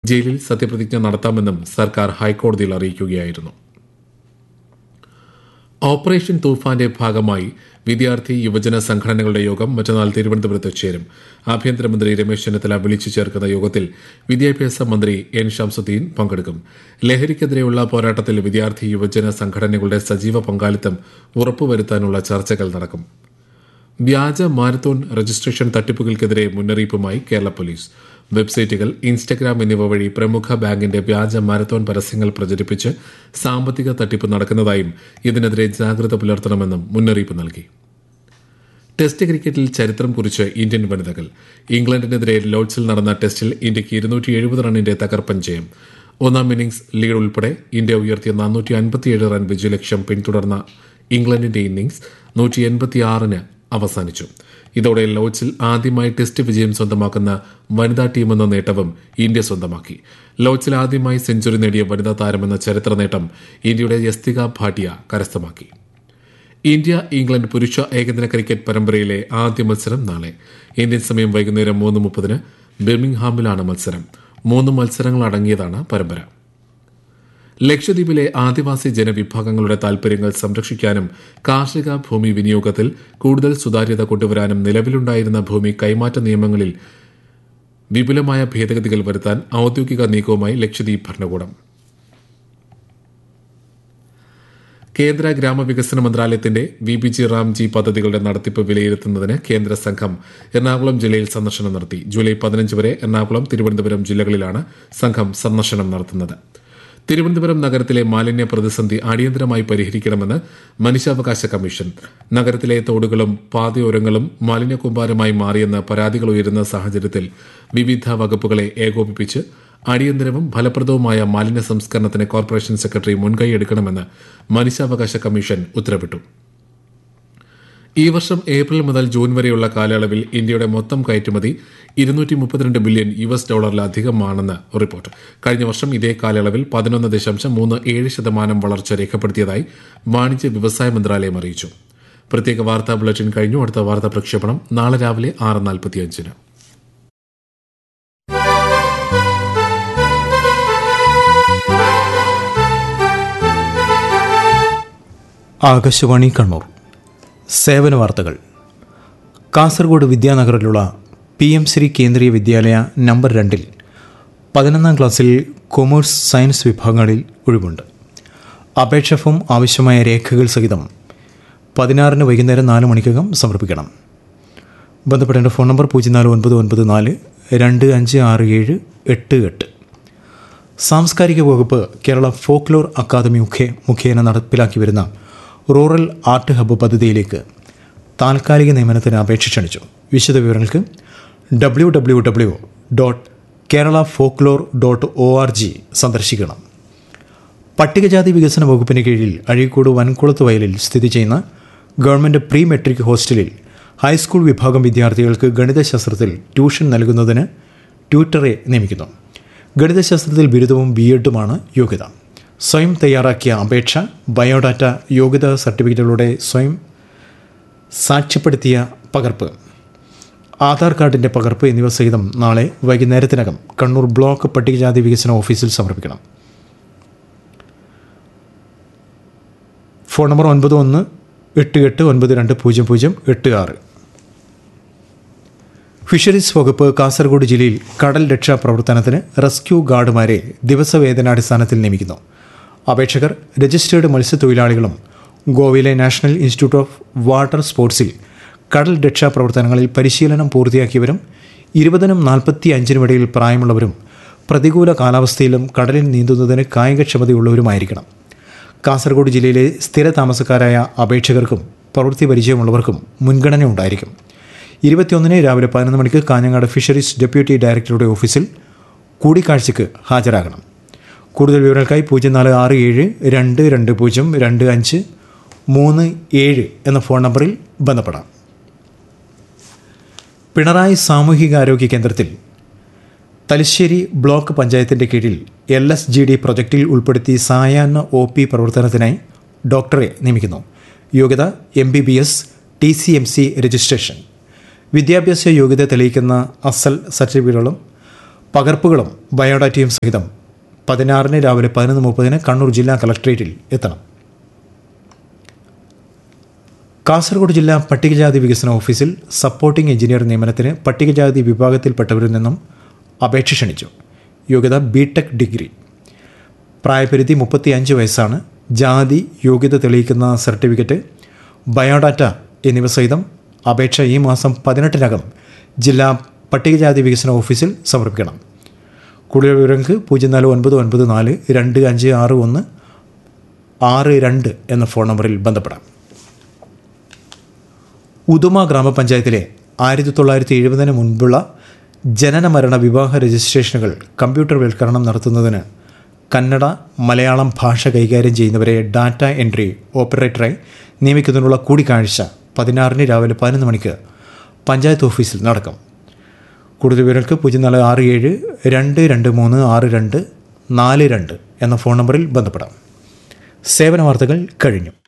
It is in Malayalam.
ജയിലിൽ സത്യപ്രതിജ്ഞ നടത്താമെന്നും സർക്കാർ ഹൈക്കോടതിയിൽ അറിയിക്കുകയായിരുന്നു ഓപ്പറേഷൻ തൂഫാന്റെ ഭാഗമായി വിദ്യാർത്ഥി യുവജന സംഘടനകളുടെ യോഗം മറ്റന്നാൾ തിരുവനന്തപുരത്ത് ചേരും ആഭ്യന്തരമന്ത്രി രമേശ് ചെന്നിത്തല വിളിച്ചു ചേർക്കുന്ന യോഗത്തിൽ വിദ്യാഭ്യാസ മന്ത്രി എൻ ഷംസുദ്ദീൻ പങ്കെടുക്കും ലഹരിക്കെതിരെയുള്ള പോരാട്ടത്തിൽ വിദ്യാർത്ഥി യുവജന സംഘടനകളുടെ സജീവ പങ്കാളിത്തം ഉറപ്പുവരുത്താനുള്ള ചർച്ചകൾ നടക്കും വ്യാജ മാരത്തോൺ രജിസ്ട്രേഷൻ തട്ടിപ്പുകൾക്കെതിരെ മുന്നറിയിപ്പുമായി കേരള പോലീസ് വെബ്സൈറ്റുകൾ ഇൻസ്റ്റഗ്രാം എന്നിവ വഴി പ്രമുഖ ബാങ്കിന്റെ വ്യാജ മാരത്തോൺ പരസ്യങ്ങൾ പ്രചരിപ്പിച്ച് സാമ്പത്തിക തട്ടിപ്പ് നടക്കുന്നതായും ഇതിനെതിരെ ജാഗ്രത പുലർത്തണമെന്നും മുന്നറിയിപ്പ് നൽകി ടെസ്റ്റ് ക്രിക്കറ്റിൽ ചരിത്രം കുറിച്ച് ഇന്ത്യൻ വനിതകൾ ഇംഗ്ലണ്ടിനെതിരെ ലോഡ്സിൽ നടന്ന ടെസ്റ്റിൽ ഇന്ത്യയ്ക്ക് ഇരുന്നൂറ്റി എഴുപത് റണ്ണിന്റെ തകർപ്പൻ ജയം ഒന്നാം ഇന്നിംഗ്സ് ലീഡ് ഉൾപ്പെടെ ഇന്ത്യ ഉയർത്തിയ നാനൂറ്റി അൻപത്തിയേഴ് റൺ വിജയലക്ഷ്യം പിന്തുടർന്ന ഇംഗ്ലണ്ടിന്റെ ഇന്നിംഗ്സ് നൂറ്റി എൺപത്തിയാറിന് അവസാനിച്ചു ഇതോടെ ലോഡ്സിൽ ആദ്യമായി ടെസ്റ്റ് വിജയം സ്വന്തമാക്കുന്ന വനിതാ ടീമെന്ന നേട്ടവും ഇന്ത്യ സ്വന്തമാക്കി ലോഡ്സിൽ ആദ്യമായി സെഞ്ചുറി നേടിയ വനിതാ താരമെന്ന ചരിത്ര നേട്ടം ഇന്ത്യയുടെ യസ്തിക ഭാട്ടിയ കരസ്ഥമാക്കി ഇന്ത്യ ഇംഗ്ലണ്ട് പുരുഷ ഏകദിന ക്രിക്കറ്റ് പരമ്പരയിലെ ആദ്യ മത്സരം നാളെ ഇന്ത്യൻ സമയം വൈകുന്നേരം മൂന്ന് മുപ്പതിന് ബിർമിംഗ്ഹാമിലാണ് മത്സരം മൂന്ന് മത്സരങ്ങൾ അടങ്ങിയതാണ് പരമ്പര ലക്ഷദ്വീപിലെ ആദിവാസി ജനവിഭാഗങ്ങളുടെ താൽപര്യങ്ങൾ സംരക്ഷിക്കാനും കാർഷിക ഭൂമി വിനിയോഗത്തിൽ കൂടുതൽ സുതാര്യത കൊണ്ടുവരാനും നിലവിലുണ്ടായിരുന്ന ഭൂമി കൈമാറ്റ നിയമങ്ങളിൽ വിപുലമായ ഭേദഗതികൾ വരുത്താൻ ഔദ്യോഗിക നീക്കവുമായി ലക്ഷദ്വീപ് ഭരണകൂടം കേന്ദ്ര ഗ്രാമവികസന മന്ത്രാലയത്തിന്റെ വി ബി ജി റാംജി പദ്ധതികളുടെ നടത്തിപ്പ് വിലയിരുത്തുന്നതിന് കേന്ദ്ര സംഘം എറണാകുളം ജില്ലയിൽ സന്ദർശനം നടത്തി ജൂലൈ പതിനഞ്ച് വരെ എറണാകുളം തിരുവനന്തപുരം ജില്ലകളിലാണ് സംഘം സന്ദർശനം നടത്തുന്നത് തിരുവനന്തപുരം നഗരത്തിലെ മാലിന്യ പ്രതിസന്ധി അടിയന്തരമായി പരിഹരിക്കണമെന്ന് മനുഷ്യാവകാശ കമ്മീഷൻ നഗരത്തിലെ തോടുകളും പാതയോരങ്ങളും മാലിന്യക്കൂമ്പാരമായി മാറിയെന്ന് പരാതികൾ ഉയരുന്ന സാഹചര്യത്തിൽ വിവിധ വകുപ്പുകളെ ഏകോപിപ്പിച്ച് അടിയന്തരവും ഫലപ്രദവുമായ മാലിന്യ സംസ്കരണത്തിന് കോർപ്പറേഷൻ സെക്രട്ടറി മുൻകൈയെടുക്കണമെന്ന് മനുഷ്യാവകാശ കമ്മീഷൻ ഉത്തരവിട്ടു ഈ വർഷം ഏപ്രിൽ മുതൽ ജൂൺ വരെയുള്ള കാലയളവിൽ ഇന്ത്യയുടെ മൊത്തം കയറ്റുമതി ഇരുന്നൂറ്റി മുപ്പത്തിരണ്ട് ബില്യൺ യു എസ് ഡോളറിലധികമാണെന്ന് റിപ്പോർട്ട് കഴിഞ്ഞ വർഷം ഇതേ കാലയളവിൽ പതിനൊന്ന് ദശാംശം മൂന്ന് ഏഴ് ശതമാനം വളർച്ച രേഖപ്പെടുത്തിയതായി വാണിജ്യ വ്യവസായ മന്ത്രാലയം അറിയിച്ചു പ്രത്യേക വാർത്താ ബുള്ളറ്റിൻ കഴിഞ്ഞു അടുത്ത വാർത്താ പ്രക്ഷേപണം നാളെ രാവിലെ ആറ് നാൽപ്പത്തിയഞ്ചിന് ആകാശവാണി കണ്ണൂർ സേവന വാർത്തകൾ കാസർഗോഡ് വിദ്യാനഗറിലുള്ള P M Shri Kendriya Vidyalaya number രണ്ടിൽ പതിനൊന്നാം ക്ലാസ്സിൽ കൊമേഴ്സ് സയൻസ് വിഭാഗങ്ങളിൽ ഒഴിവുണ്ട് അപേക്ഷ ഫോം ആവശ്യമായ രേഖകൾ സഹിതം പതിനാറിന് വൈകുന്നേരം നാല് മണിക്കകം സമർപ്പിക്കണം ബന്ധപ്പെടേണ്ട ഫോൺ നമ്പർ പൂജ്യം നാല് ഒൻപത് ഒൻപത് നാല് രണ്ട് അഞ്ച് ആറ് ഏഴ് എട്ട് എട്ട് സാംസ്കാരിക വകുപ്പ് കേരള ഫോക്ലോർ അക്കാദമി മുഖേ മുഖേന നടപ്പിലാക്കി വരുന്ന റൂറൽ ആർട്ട് ഹബ്ബ് പദ്ധതിയിലേക്ക് താൽക്കാലിക നിയമനത്തിന് അപേക്ഷ ക്ഷണിച്ചു വിശദവിവരങ്ങൾക്ക് W W W dot Kerala folklore dot O R G സന്ദർശിക്കണം പട്ടികജാതി വികസന വകുപ്പിന് കീഴിൽ അഴീക്കോട് വൻകുളത്ത് വയലിൽ സ്ഥിതി ചെയ്യുന്ന ഗവൺമെൻറ് പ്രീ മെട്രിക് ഹോസ്റ്റലിൽ ഹൈസ്കൂൾ വിഭാഗം വിദ്യാർത്ഥികൾക്ക് ഗണിതശാസ്ത്രത്തിൽ ട്യൂഷൻ നൽകുന്നതിന് ട്യൂട്ടറെ നിയമിക്കുന്നു ഗണിതശാസ്ത്രത്തിൽ ബിരുദവും ബി എഡുമാണ് യോഗ്യത സ്വയം തയ്യാറാക്കിയ അപേക്ഷ ബയോഡാറ്റ യോഗ്യതാ സർട്ടിഫിക്കറ്റുകളുടെ സ്വയം സാക്ഷ്യപ്പെടുത്തിയ പകർപ്പ് ആധാർ കാർഡിൻ്റെ പകർപ്പ് എന്നിവ സഹിതം നാളെ വൈകുന്നേരത്തിനകം കണ്ണൂർ ബ്ലോക്ക് പട്ടികജാതി വികസന ഓഫീസിൽ സമർപ്പിക്കണം ഫോൺ നമ്പർ ഒൻപത് ഒന്ന് എട്ട് എട്ട് ഒൻപത് രണ്ട് പൂജ്യം പൂജ്യം എട്ട് ആറ് ഫിഷറീസ് വകുപ്പ് കാസർഗോഡ് ജില്ലയിൽ കടൽ രക്ഷാ പ്രവർത്തനത്തിന് റെസ്ക്യൂ ഗാർഡുമാരെ ദിവസവേതനാടിസ്ഥാനത്തിൽ നിയമിക്കുന്നു അപേക്ഷകർ രജിസ്റ്റേർഡ് മത്സ്യത്തൊഴിലാളികളും ഗോവയിലെ നാഷണൽ ഇൻസ്റ്റിറ്റ്യൂട്ട് ഓഫ് വാട്ടർ സ്പോർട്സിൽ കടൽ രക്ഷാ പ്രവർത്തനങ്ങളിൽ പരിശീലനം പൂർത്തിയാക്കിയവരും ഇരുപതിനും നാൽപ്പത്തി അഞ്ചിനും ഇടയിൽ പ്രായമുള്ളവരും പ്രതികൂല കാലാവസ്ഥയിലും കടലിൽ നീന്തുന്നതിന് കായികക്ഷമതയുള്ളവരുമായിരിക്കണം കാസർഗോഡ് ജില്ലയിലെ സ്ഥിര താമസക്കാരായ അപേക്ഷകർക്കും പ്രവൃത്തി പരിചയമുള്ളവർക്കും മുൻഗണന ഉണ്ടായിരിക്കും ഇരുപത്തിയൊന്നിന് രാവിലെ പതിനൊന്ന് മണിക്ക് കാഞ്ഞങ്ങാട് ഫിഷറീസ് ഡെപ്യൂട്ടി ഡയറക്ടറുടെ ഓഫീസിൽ കൂടിക്കാഴ്ചയ്ക്ക് ഹാജരാകണം കൂടുതൽ വിവരങ്ങൾക്കായി പൂജ്യം നാല് ആറ് ഏഴ് രണ്ട് രണ്ട് പൂജ്യം രണ്ട് അഞ്ച് മൂന്ന് ഏഴ് എന്ന ഫോൺ നമ്പറിൽ ബന്ധപ്പെടാം പിണറായി സാമൂഹികാരോഗ്യ കേന്ദ്രത്തിൽ തലശ്ശേരി ബ്ലോക്ക് പഞ്ചായത്തിൻ്റെ കീഴിൽ എൽ എസ് ജി ഡി പ്രൊജക്റ്റിൽ ഉൾപ്പെടുത്തി സായാഹ്ന ഒ പി പ്രവർത്തനത്തിനായി ഡോക്ടറെ നിയമിക്കുന്നു യോഗ്യത M B B S T C M C registration വിദ്യാഭ്യാസ യോഗ്യത തെളിയിക്കുന്ന അസൽ സർട്ടിഫിക്കറ്റുകളും പകർപ്പുകളും ബയോഡാറ്റയും സഹിതം പതിനാറിന് രാവിലെ പതിനൊന്ന് മുപ്പതിന് കണ്ണൂർ ജില്ലാ കളക്ട്രേറ്റിൽ എത്തണം കാസർഗോഡ് ജില്ലാ പട്ടികജാതി വികസന ഓഫീസിൽ സപ്പോർട്ടിംഗ് എഞ്ചിനീയർ നിയമനത്തിന് പട്ടികജാതി വിഭാഗത്തിൽപ്പെട്ടവരിൽ നിന്നും അപേക്ഷ ക്ഷണിച്ചു യോഗ്യത ബി ടെക് ഡിഗ്രി പ്രായപരിധി മുപ്പത്തിയഞ്ച് വയസ്സാണ് ജാതി യോഗ്യത തെളിയിക്കുന്ന സർട്ടിഫിക്കറ്റ് ബയോഡാറ്റ എന്നിവ സഹിതം അപേക്ഷ ഈ മാസം പതിനെട്ടിനകം ജില്ലാ പട്ടികജാതി വികസന ഓഫീസിൽ സമർപ്പിക്കണം കൂടുതൽ വിവരങ്ങൾക്ക് പൂജ്യം നാല് ഒൻപത് ഒൻപത് നാല് രണ്ട് അഞ്ച് ആറ് ഒന്ന് ആറ് രണ്ട് എന്ന ഫോൺ നമ്പറിൽ ബന്ധപ്പെടാം ഉദുമ ഗ്രാമപഞ്ചായത്തിലെ ആയിരത്തി തൊള്ളായിരത്തി എഴുപതിന് മുൻപുള്ള ജനന മരണ വിവാഹ രജിസ്ട്രേഷനുകൾ കമ്പ്യൂട്ടർവൽക്കരണം നടത്തുന്നതിന് കന്നഡ മലയാളം ഭാഷ കൈകാര്യം ചെയ്യുന്നവരെ ഡാറ്റ എൻട്രി ഓപ്പറേറ്ററായി നിയമിക്കുന്നതിനുള്ള കൂടിക്കാഴ്ച പതിനാറിന് രാവിലെ പതിനൊന്ന് മണിക്ക് പഞ്ചായത്ത് ഓഫീസിൽ നടക്കും കൂടുതൽ വിവരങ്ങൾക്ക് പൂജ്യം നാല് ആറ് ഏഴ് രണ്ട് രണ്ട് മൂന്ന് ആറ് രണ്ട് നാല് രണ്ട് എന്ന ഫോൺ നമ്പറിൽ ബന്ധപ്പെടാം സേവന വാർത്തകൾ കഴിഞ്ഞു